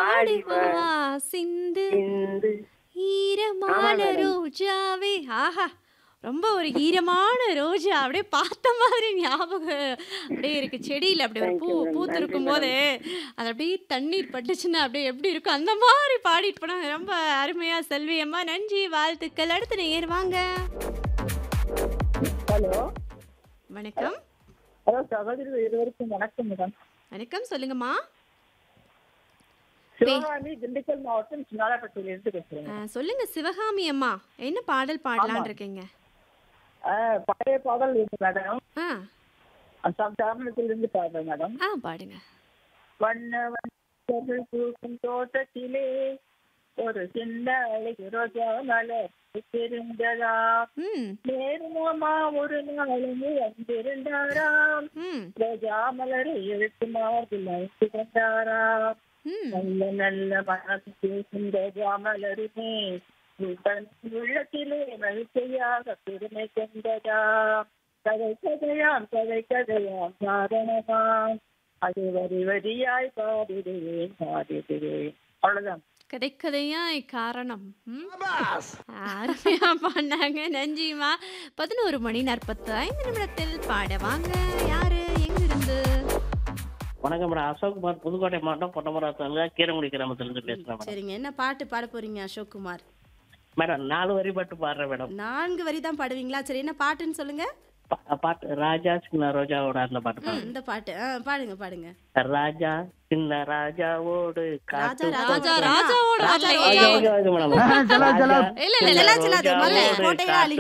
பாடி வா வா சிந்து சிந்து ஈரமான ஆமா மேடம். ரோஜாவே ஆஹா ரொம்ப ஒரு ஈரமான ரோஜா அப்படியே பார்த்த மாதிரி ஞாபகம் அப்படியே இருக்கு செடியில் அப்படி ஒரு Thank பூ you madam. பூத்திருக்கும் நன்றி போது அது அப்படியே தண்ணீர் பட்டுச்சுன்னா அப்படியே எப்படி இருக்கும் அந்த மாதிரி பாடிட்டு போனாங்க ரொம்ப அருமையா செல்வி அம்மா நன்றி வாழ்த்துக்கள் அடுத்து நேர் வாங்க ஹலோ வணக்கம் ஹலோ சகோதரி இருவருக்கும் வணக்கம் மேடம் வணக்கம் சொல்லுங்கம்மா சிவகாமி திண்டுக்கல் மாவட்டம் சின்னாலப்பட்டியிலிருந்து பேசுறேன் ஆ, சொல்லுங்க சிவகாமி அம்மா என்ன பாடல் பாடலான் இருக்கீங்க ஆ, பழைய பாடல் இருக்கு மேடம் ஆ சமதாரணத்திலிருந்து பாடுறேன் மேடம் ஆ பாடுங்க வண்ண வண்ண பூக்கும் தோட்டத்திலே ஒரு சின்ன அழகு ரோஜா மலர் தெரிந்ததா ம் நேருமாமா ஒரு நாளும் வந்திருந்தாராம் ம் ரோஜா மலரை எழுத்து மார்பில் அழைத்து கொண்டாராம் ம் நல்ல நல்ல மனசு பேசும் ரோஜா மலருமே தன் உள்ளத்திலே மகிழ்ச்சியாக பெருமை கொண்டதா கதை கதையாம் கதை கதையாம் காரணமாம் அது வரி வரியாய் பாடிடுவேன் பாடிடுவேன் அவ்வளவுதான் கதைக்கதையாய் காரணம் ம்? அருமையா பாடினாங்க நன்றிமா பதினோரு மணி நாற்பத்தி ஐந்து நிமிடத்தில் பாட வாங்க யாரு எங்கிருந்து வணக்கம் மேடம் அசோக்குமார் புதுக்கோட்டை மாவட்டம் பொட்டமராத்தங்க கீரங்குடி கிராமத்துலேருந்து பேசுகிறேன் மேடம் சரிங்க என்ன பாட்டு பாட போறீங்க அசோக் குமார் மேடம் நாலு வரி பாட்டு பாடுறேன் மேடம் நான்கு வரி தான் பாடுவீங்களா சரி என்ன பாட்டுன்னு சொல்லுங்க பா- பாட்டு ராஜா சின்ன ரோஜாவோட அந்த பாட்டு ம், பாடுங்க இந்த பாட்டு ஆ, பாடுங்க பாடுங்க ராஜா சின்ன ராஜாவோடு காட்டு ராஜா ராஜா ராஜாவோட ராஜா வரலையே. Okay, okay, okay madam. Raja இல்ல, இல்ல, செல்லா செல்லாது சின்ன முதல்ல ரோஜாவோடு கோட்டையில காட்டு